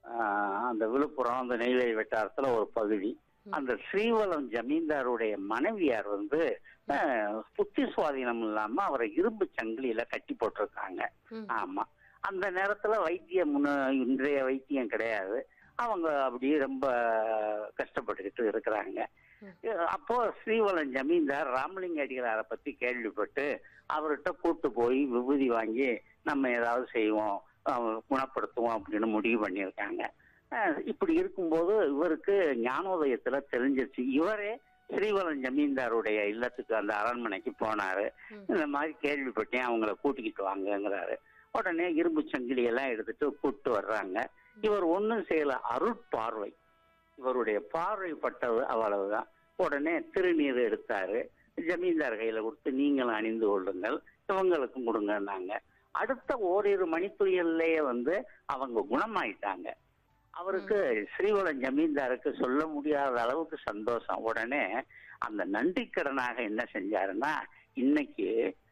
ஆஹ், அந்த விழுப்புரம் அந்த நெய்வேலி வட்டாரத்துல ஒரு பகுதி அந்த ஸ்ரீவலம் ஜமீன்தாருடைய மனைவியார் வந்து ஆஹ், புத்தி சுவாதீனம் இல்லாம அவரை இரும்பு சங்கிலியில கட்டி போட்டிருக்காங்க ம். ஆமா அந்த நேரத்துல வைத்தியம் முன்ன இன்றைய வைத்தியம் கிடையாது அவங்க அப்படியே ரொம்ப கஷ்டப்பட்டுக்கிட்டு இருக்கிறாங்க ம். அப்போ ஸ்ரீவலம் ஜமீன்தார் ராமலிங்க அடிகளாரை பத்தி கேள்விப்பட்டு அவர்கிட்ட கூட்டு போய் விபூதி வாங்கி நம்ம ஏதாவது செய்வோம் அஹ் குணப்படுத்துவோம் அப்படின்னு முடிவு பண்ணியிருக்காங்க அஹ் இப்படி இருக்கும்போது இவருக்கு ஞானோதயத்துல தெரிஞ்சிருச்சு இவரே ஸ்ரீவலம் ஜமீன்தாருடைய இல்லத்துக்கு அந்த அரண்மனைக்கு போனாரு ம். இந்த மாதிரி கேள்விப்பட்டேன் அவங்கள கூட்டிக்கிட்டு வாங்கங்கிறாரு உடனே இரும்பு சங்கிலி எல்லாம் எடுத்துட்டு கூப்பிட்டு வர்றாங்க இவர் ஒண்ணும் செய்யல அருட்பார்வை இவருடைய பார்வை பட்டது அவ்வளவுதான் உடனே திருநீர் எடுத்தாரு ஜமீன்தார் கையில கொடுத்து நீங்களும் அணிந்து கொள்ளுங்கள் இவங்களுக்கும் கொடுங்கன்னாங்க அடுத்த ஓரிரு மணித்துளிகள்லயே வந்து அவங்க குணமாயிட்டாங்க அவருக்கு ஸ்ரீவலம் ஜமீன்தாருக்கு சொல்ல முடியாத அளவுக்கு சந்தோஷம் உடனே அந்த நன்றிக்கடனாக என்ன செஞ்சாருன்னா இன்னைக்கு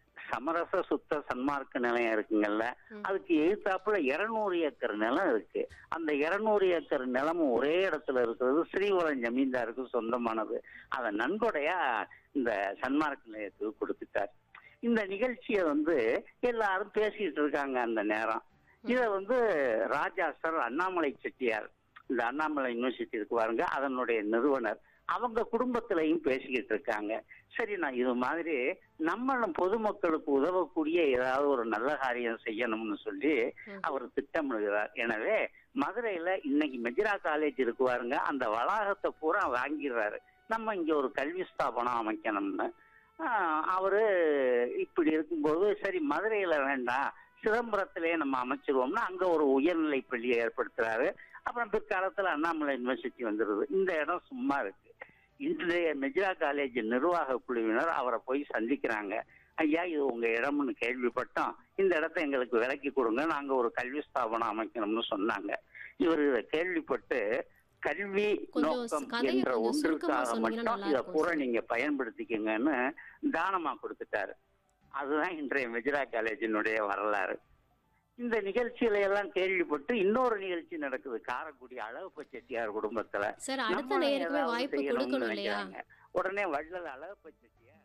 சமரச சுத்த சன்மார்க்க நிலையம் இருக்குங்கல்ல ம். அதுக்கு எழுத்தாப்புல இருநூறு ஏக்கர் நிலம் இருக்கு அந்த இருநூறு ஏக்கர் நிலமும் ஒரே இடத்துல இருக்கிறது ஸ்ரீவலம் ஜமீன்தாருக்கு சொந்தமானது அதை நன்கொடையா இந்த சன்மார்க்க நிலையத்துக்கு கொடுத்துட்டார் இந்த நிகழ்ச்சியை வந்து எல்லாரும் பேசிட்டு இருக்காங்க அந்த நேரம் இத வந்து ராஜா சார் அண்ணாமலை செட்டியார் இந்த அண்ணாமலை யூனிவர்சிட்டி இருக்கு பாருங்க அதனுடைய நிறுவனர் அவங்க குடும்பத்திலையும் பேசிக்கிட்டு இருக்காங்க சரி நான் இது மாதிரி நம்மளும் பொதுமக்களுக்கு உதவக்கூடிய ஏதாவது ஒரு நல்ல காரியம் செய்யணும்னு சொல்லி ம். அவர் திட்டமிடுகிறார் எனவே மதுரையில இன்னைக்கு மெஜிரா காலேஜ் இருக்கு பாருங்க அந்த வளாகத்தை பூரா வாங்கிடுறாரு நம்ம இங்க ஒரு கல்வி ஸ்தாபனம் அமைக்கணும்னு ஆஹ் அவரு இப்படி இருக்கும்போது சரி மதுரையில வேண்டாம் சிதம்பரத்திலே நம்ம அமைச்சிருவோம்னா அங்க ஒரு உயர்நிலை பள்ளியை ஏற்படுத்துறாரு அப்புறம் பிற்காலத்துல அண்ணாமலை யூனிவர்சிட்டி வந்துருது இந்த இடம் சும்மா இருக்கு இன்றைய மெஜிரா காலேஜ் நிர்வாக குழுவினர் அவரை போய் சந்திக்கிறாங்க ஐயா இது உங்க இடம்னு கேள்விப்பட்டோம் இந்த இடத்த எங்களுக்கு விலைக்கு கொடுங்க நாங்க ஒரு கல்வி ஸ்தாபனம் அமைக்கணும்னு சொன்னாங்க இவர் இதை கேள்விப்பட்டு கல்வி கொஞ்சம் நோக்கம் கதையை என்ற கொஞ்சம் சுருக்கமா ஒன்றுக்காக சொன்னீங்கன்னா மட்டும் நல்லா இதை இருக்கும் பூரா சார். நீங்க பயன்படுத்திக்கங்கன்னு தானமா கொடுத்துட்டாரு அதுதான் இன்றைய மெஜிரா காலேஜினுடைய வரலாறு இந்த நிகழ்ச்சிகளை எல்லாம் கேள்விப்பட்டு இன்னொரு நிகழ்ச்சி நடக்குது காரைக்குடி அழகப்ப செட்டியார் குடும்பத்துல சார் அடுத்த நம்மளும் நேயருக்குமே ஏதாவது வாய்ப்பு செய்யணும்னு கொடுக்கணும் இல்லையா நினைக்கிறாங்க. உடனே வள்ளல் அழகப்ப செட்டியார்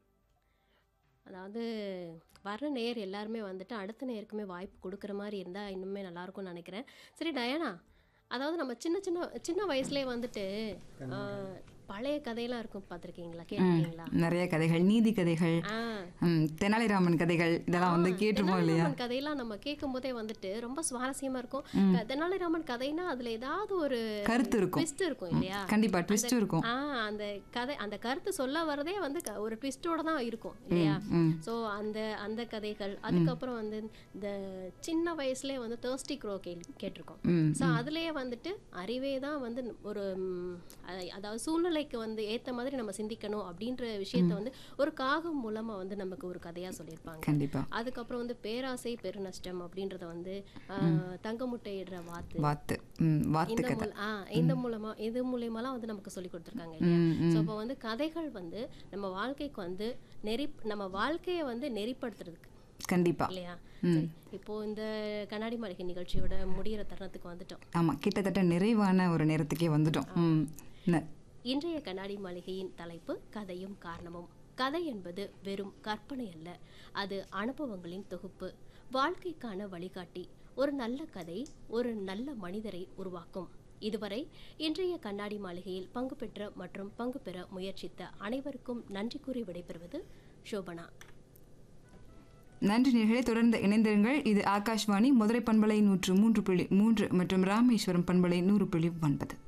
அதாவது வர்ற நேயர் எல்லாருமே வந்துட்டு அடுத்த நேயருக்குமே வாய்ப்பு கொடுக்குற மாதிரி இருந்தால் இன்னுமே நல்லா இருக்கும்னு நினைக்கிறேன் சரி டயானா அதாவது நம்ம சின்ன சின்ன சின்ன வயசுலேயே வந்துட்டு ஆ, பழைய கதையெல்லாம் இருக்கும் பார்த்துருக்கீங்களா கேட்டிருக்கீங்களா நிறைய கதைகள் நீதி கதைகள் ஆ ம், தெனாலிராமன் கதைகள் இதெல்லாம் வந்து கேட்டிருப்போம் இல்லையா தெனாலிராமன் கதையெல்லாம் நம்ம கேட்கும் போதே வந்துட்டு ரொம்ப சுவாரஸ்யமா இருக்கும் க- தெனாலிராமன் கதைனா அதுல ஏதாவது ஒரு கருத்து இருக்கும் ட்விஸ்ட் இருக்கும் இல்லையா கண்டிப்பா ட்விஸ்டும் இருக்கும் ஆ அந்த கதை அந்த கருத்து சொல்ல வரதே வந்து க- ஒரு ட்விஸ்டோட தான் இருக்கும் இல்லையா ம் ஸோ அந்த அந்த கதைகள் அதுக்கப்புறம் வந்து இந்த சின்ன வயசுலயே வந்து தேர்ஸ்டி க்ரோ கேள்வி கேட்டிருக்கோம் ம் ஸோ அதுலயே வந்துட்டு அறிவே தான் வந்து ஒரு ம், அத- அதாவது சூழ்நிலைக்கு வந்து ஏத்த மாதிரி நம்ம சிந்திக்கணும் அப்படின்ற விஷயத்த வந்து ஒரு காகம் மூலமா வந்து நமக்கு ஒரு கதையா சொல்லியிருப்பாங்க கண்டிப்பா அதுக்கப்புறம் வந்து பேராசை பெருநஷ்டம் அப்படின்றத வந்து ஆ, தங்க முட்டையிடுற வாத்து வாத்து ம் வாத்து இந்த கதை மூல ஆ இந்த மூலமா இது மூலியமாலாம் வந்து நமக்கு சொல்லி கொடுத்துருக்காங்க இல்லையா ம் ஸோ ம் அப்போ வந்து கதைகள் வந்து நம்ம வாழ்க்கைக்கு வந்து நெறி நம்ம வாழ்க்கையை வந்து நெறிப்படுத்துறதுக்கு கண்டிப்பா இல்லையா சரி இப்போ இந்த கண்ணாடி மாளிகை நிகழ்ச்சியோட முடியிற தருணத்துக்கு வந்துட்டோம் ஆமா கிட்டத்தட்ட நிறைவான ஒரு நேரத்துக்கே வந்துட்டோம் ம் ந- இன்றைய கண்ணாடி மாளிகையின் தலைப்பு கதையும் காரணமும் கதை என்பது வெறும் கற்பனை அல்ல அது அனுபவங்களின் தொகுப்பு வாழ்க்கைக்கான வழிகாட்டி ஒரு நல்ல கதை ஒரு நல்ல மனிதரை உருவாக்கும் இதுவரை இன்றைய கண்ணாடி மாளிகையில் பங்கு பெற்ற மற்றும் பங்கு பெற முயற்சித்த அனைவருக்கும் நன்றி கூறி விடைபெறுவது சோபனா நன்றி நேர்களே தொடர்ந்து இணைந்திருங்கள் இது ஆகாஷ்வாணி மதுரை பண்பலை நூற்று மூன்று புள்ளி மூன்று மற்றும் ராமேஸ்வரம் பண்பலை நூறு புள்ளி ஒன்பது